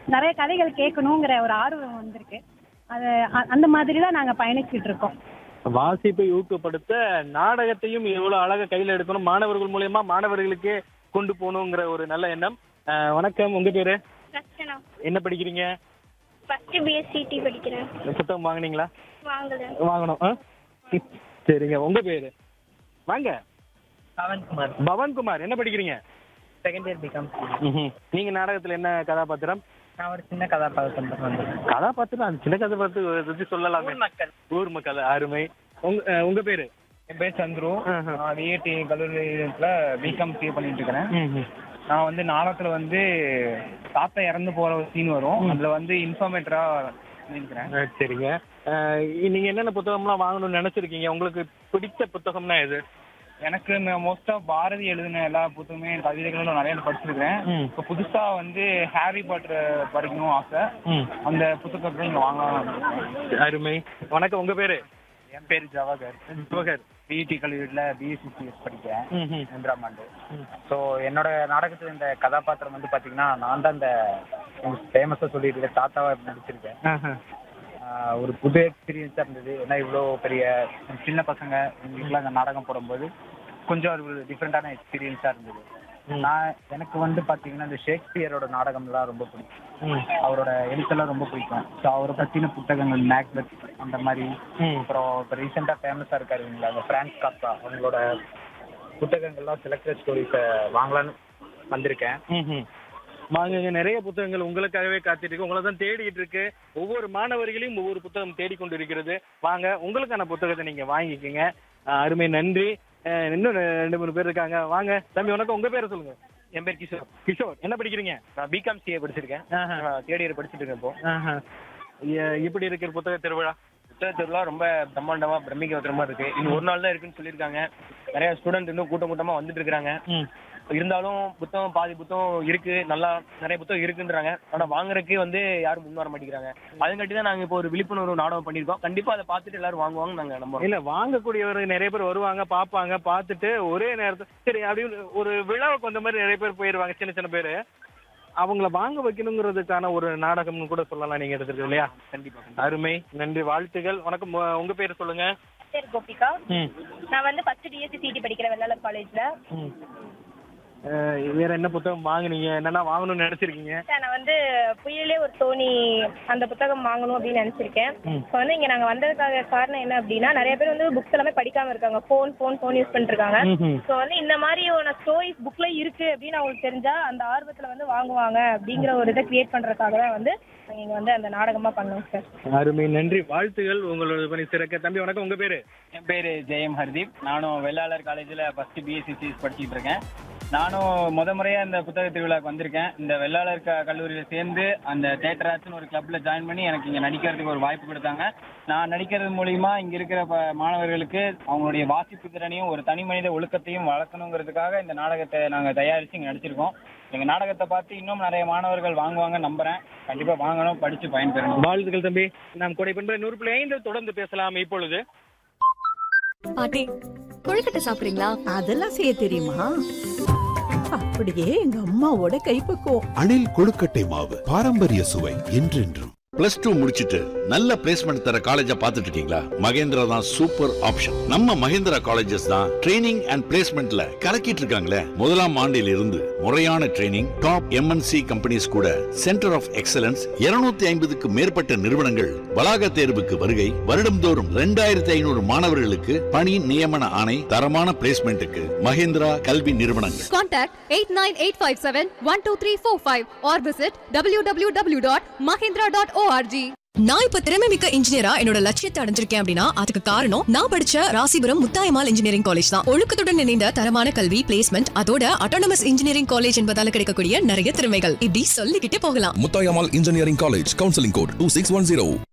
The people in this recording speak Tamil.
நிறைய கதைகள் கேட்கணுங்கிற ஒரு ஆர்வம் வந்திருக்கு அது அ- அந்த மாதிரி தான் நாங்க பயணிச்சுட்டு இருக்கோம் வாசிப்பை ஊக்கப்படுத்த நாடகத்தையும் எவ்வளவு அழகா கையில எடுக்கணும் மாணவர்கள் மூலியமா மாணவர்களுக்கே கொண்டு போகணுங்கிற ஒரு நல்ல எண்ணம் அஹ், வணக்கம் உங்க பேரு ரச்சனா என்ன படிக்கிறீங்க ஃபர்ஸ்ட் பிஎஸ்சிடி படிக்கிறேன் புத்தகம் வாங்குனீங்களா வாங்கல வாங்கணும் ஆ? சரிங்க உங்க பேரு வாங்க பவன்குமார் பவன்குமார் என்ன படிக்கிறீங்க செகண்ட் இயர் பிகாம் ம்ஹும். நீங்க நாடகத்துல என்ன கதாபாத்திரம் நான் ஒரு சின்ன கதாபாத்திரம் வந்திருக்கேன் கதாபாத்திரம் அந்த சின்ன கதாபாத்திரம் பத்தி சொல்லலாமே மக்கள் ஊர் மக்கள் அருமை உங்க அஹ், உங்க பேரு என் பேர் சந்துரு ஆஹா. நான் விஐடி கல்லூரியில் பிகாம் சிஏ பண்ணிட்டு இருக்கிறேன் ம்ஹும். நான் வந்து நாடகத்துல வந்து தாத்தா இறந்து போற ஒரு சீன் வரும் அதுல வந்து இன்ஃபர்மேட்டரா பண்ணிருக்கிறேன் அஹ், சரிங்க அஹ், நீங்க என்னென்ன புத்தகம்லாம் வாங்கணும்னு நினைச்சிருக்கீங்க உங்களுக்கு பிடித்த புத்தகம்னா எது எனக்கு மோஸ்டா பாரதி எழுதின எல்லா புத்தகமே கவிதைகளும் நிறைய படிச்சிருக்கிறேன் ம். இப்போ புதுசா வந்து ஹாரி பாட்டர் படிக்கணும் ஆசை ம். அந்த புத்தகத்தை இங்க வாங்கலாம் அருமை வணக்கம் உங்க பேரு என் பேர் ஜவஹர் ஜவஹர் பிஇடி கல்லூரியில் பிஎஸ்சிசிஎஸ் படிக்கிறேன் ம்ஹும். மூன்றாம் ஆண்டு ஸோ என்னோட நாடகத்தில் இந்த கதாபாத்திரம் வந்து பார்த்தீங்கன்னா நான் தான் இந்த ஃபேமஸாக சொல்லிட்டு இருக்க தாத்தாவை நடிச்சிருக்கேன் ஆஹா. ஆஹ் ஒரு புது எக்ஸ்பீரியன்ஸாக இருந்தது ஏன்னா இவ்வளோ பெரிய சின்ன பசங்க இவங்களுக்குலாம் இந்த நாடகம் போடும்போது கொஞ்சம் அது ஒரு டிஃப்ரெண்ட்டான எக்ஸ்பீரியன்ஸாக இருந்தது ம். நான் எனக்கு வந்து பார்த்தீங்கன்னா இந்த ஷேக்ஸ்பியரோட நாடகம்லாம் ரொம்ப பிடிக்கும் ம். அவரோட எழுத்தெல்லாம் ரொம்ப பிடிக்கும் ஸோ அவரை பற்றின புத்தகங்கள் மேக்பெத் அந்த மாதிரி ம். அப்புறம் இப்போ ரீசெண்டாக ஃபேமஸாக இருக்காரு இல்லைங்களா அந்த ஃப்ரான்ஸ் காப்டா அவங்களோட புத்தகங்கள்லாம் செலக்டட் ஸ்டோரிஸை வாங்கலான்னு வந்திருக்கேன் ம்ஹும். வாங்குங்க நிறைய புத்தகங்கள் உங்களுக்காகவே காத்துட்டு இருக்கு உங்களை தான் தேடிட்டு இருக்கு ஒவ்வொரு மாணவர்களையும் ஒவ்வொரு புத்தகம் தேடிக்கொண்டு இருக்கிறது வாங்க உங்களுக்கான புத்தகத்தை நீங்க வாங்கிக்கோங்க அஹ், அருமை நன்றி அஹ், இன்னும் ரெண்டு மூணு பேர் இருக்காங்க வாங்க தம்பி வணக்கம் உங்க பேரை சொல்லுங்க என் பேர் கிஷோர் கிஷோர் என்ன படிக்கிறீங்க நான் பிகாம் சிஏ படிச்சிருக்கேன் ஆஹா. தேர்ட் இயர் படிச்சுட்டு இருக்கேன் இப்போ ஆஹா. எ- எப்படி இருக்கிற புத்தக திருவிழா புத்தக திருவிழா ரொம்ப பிரம்மாண்டமா பிரமிக்க வைக்கிற மாதிரி இருக்கு இன்னும் ஒரு நாள் தான் இருக்குன்னு சொல்லியிருக்காங்க நிறைய ஸ்டூடெண்ட் இன்னும் கூட்டம் கூட்டமா வந்துட்டு இருக்காங்க ம். இருந்தாலும் புத்தகம் பாதி புத்தகம் இருக்கு நல்லா நிறைய புத்தகம் இருக்குன்றாங்க ஆனா வாங்குறதுக்கு வந்து யாரும் முன் வர மாட்டேங்கிறாங்க அதுங்காட்டி தான் நாங்க இப்போ ஒரு விழிப்புணர்வு நாடகம் பண்ணியிருக்கோம் கண்டிப்பா அதை பார்த்துட்டு எல்லாரும் வாங்குவாங்க நாங்க நம்புறோம் இல்ல வாங்கக்கூடியவர் நிறைய பேர் வருவாங்க பாப்பாங்க பார்த்துட்டு ஒரே நேரத்துல சரி அப்படின்னு ஒரு விழாவுக்கு வந்த மாதிரி நிறைய பேர் போயிருவாங்க சின்ன சின்ன பேரு அவங்கள வாங்க வைக்கணுங்கிறதுக்கான ஒரு நாடகம்னு கூட சொல்லலாம் நீங்க எடுத்துருக்கு இல்லையா கண்டிப்பா அருமை நன்றி வாழ்த்துகள் வணக்கம் உ- உங்க பேர் சொல்லுங்க பேர் கோபிகா ம். நான் வந்து ஃபர்ஸ்ட் டிஎஸ்சி சிடி படிக்கிறேன் வெள்ளாளர் காலேஜ்ல ம். அஹ், வேற என்ன புத்தகம் வாங்குனீங்க என்னென்ன வாங்கணும்னு நினைச்சிருக்கீங்க நான் வந்து புயலே ஒரு தோணி அந்த புத்தகம் வாங்கணும் அப்படின்னு நினைச்சிருக்கேன் ம். இப்போ வந்து இங்க நாங்க வந்ததுக்காக காரணம் என்ன அப்படின்னா நிறைய பேர் வந்து புக்ஸ் எல்லாமே படிக்காம இருக்காங்க ஃபோன் ஃபோன் ஃபோன் யூஸ் பண்ணிட்டு இருக்காங்க ம்ஹும். ஸோ வந்து இந்த மாதிரியான ஸ்டோரிஸ் புக்ல இருக்கு அப்படின்னு அவங்களுக்கு தெரிஞ்சா அந்த ஆர்வத்துல வந்து வாங்குவாங்க அப்படிங்கிற ஒரு இதை கிரியேட் பண்றதுக்காக தான் வந்து நாங்க இங்க வந்து அந்த நாடகமா பண்ணோம் சார் அருமை நன்றி வாழ்த்துகள் உங்களோட பணி சிறக்க தம்பி வணக்கம் உங்க பேரு என் பேர் ஜெயம் ஹர்தீப் நானும் வெள்ளாளர் காலேஜில் ஃபர்ஸ்ட் பிஎஸ்சி சிஎஸ் படிச்சுட்டு இருக்கேன் நானும் முத முறையாக இந்த புத்தக திருவிழாக்கு வந்திருக்கேன் இந்த வெள்ளாளர் க கல்லூரியில் சேர்ந்து அந்த தேட்டர் ஆர்ட்ஸ்னு ஒரு கிளப்பில் ஜாயின் பண்ணி எனக்கு இங்கே நடிக்கிறதுக்கு ஒரு வாய்ப்பு கொடுத்தாங்க நான் நடிக்கிறது மூலிமா இங்கே இருக்கிற ப மாணவர்களுக்கு அவங்களுடைய வாசிப்பு திறனையும் ஒரு தனி மனித ஒழுக்கத்தையும் வளர்க்கணுங்கிறதுக்காக இந்த நாடகத்தை நாங்கள் தயாரித்து இங்கே நடிச்சிருக்கோம் எங்கள் நாடகத்தை பார்த்து இன்னும் நிறைய மாணவர்கள் வாங்குவாங்க நம்புகிறேன் கண்டிப்பாக வாங்கணும் படித்து பயன்பெறணும் வாழ்த்துக்கள் தம்பி நாம் கொடை பண்ற நூறு புள்ளி ஐந்து தொடர்ந்து பேசலாம் இப்பொழுது பாட்டி கொழுக்கட்டை சாப்பிடுறீங்களா அதெல்லாம் செய்ய தெரியுமா அப்படியே எங்க அம்மாவோட கைப்பக்குவம் அணில் கொழுக்கட்டை மாவு பாரம்பரிய சுவை என்றென்றும் பிளஸ் டூ முடிச்சிட்டு நல்ல பிளேஸ்மெண்ட் தர காலேஜா பார்த்துட்டு இருக்கீங்களா மகேந்திரா தான் சூப்பர் ஆப்ஷன் நம்ம மகேந்திரா காலேஜஸ் தான் ட்ரைனிங் அண்ட் பிளேஸ்மெண்ட்ல கலக்கிட்டு இருக்காங்களே முதலாம் ஆண்டில் இருந்து முறையான ட்ரைனிங் டாப் எம்என்சி கம்பெனிஸ் கூட சென்டர் ஆஃப் எக்ஸலன்ஸ் 250 ஐம்பதுக்கு மேற்பட்ட நிறுவனங்கள் வளாக தேர்வுக்கு வருகை வருடம்தோறும் ரெண்டாயிரத்தி ஐநூறு மாணவர்களுக்கு பணி நியமன ஆணை தரமான பிளேஸ்மெண்ட்டுக்கு மகேந்திரா கல்வி நிறுவனங்கள் contact eight nine eight five seven one two three four five or visit W W W dot Mahendra dot ORG நான் இப்ப திறமை மிக்க இன்ஜினியரா என்னோட லட்சியத்தை அடைஞ்சிருக்கேன் அப்படின்னா அதுக்கு காரணம் நான் படிச்ச ராசிபுரம் முத்தாயமால் இன்ஜினியரிங் காலேஜ் தான் ஒழுக்கத்துடன் இணைந்த தரமான கல்வி பிளேஸ்மெண்ட் அதோட அட்டானமஸ் இன்ஜினியரிங் காலேஜ் என்பதால கிடைக்கக்கூடிய நிறைய திறமைகள் இப்படி சொல்லிக்கிட்டே போகலாம் Muthayammal engineering college counselling code two six one zero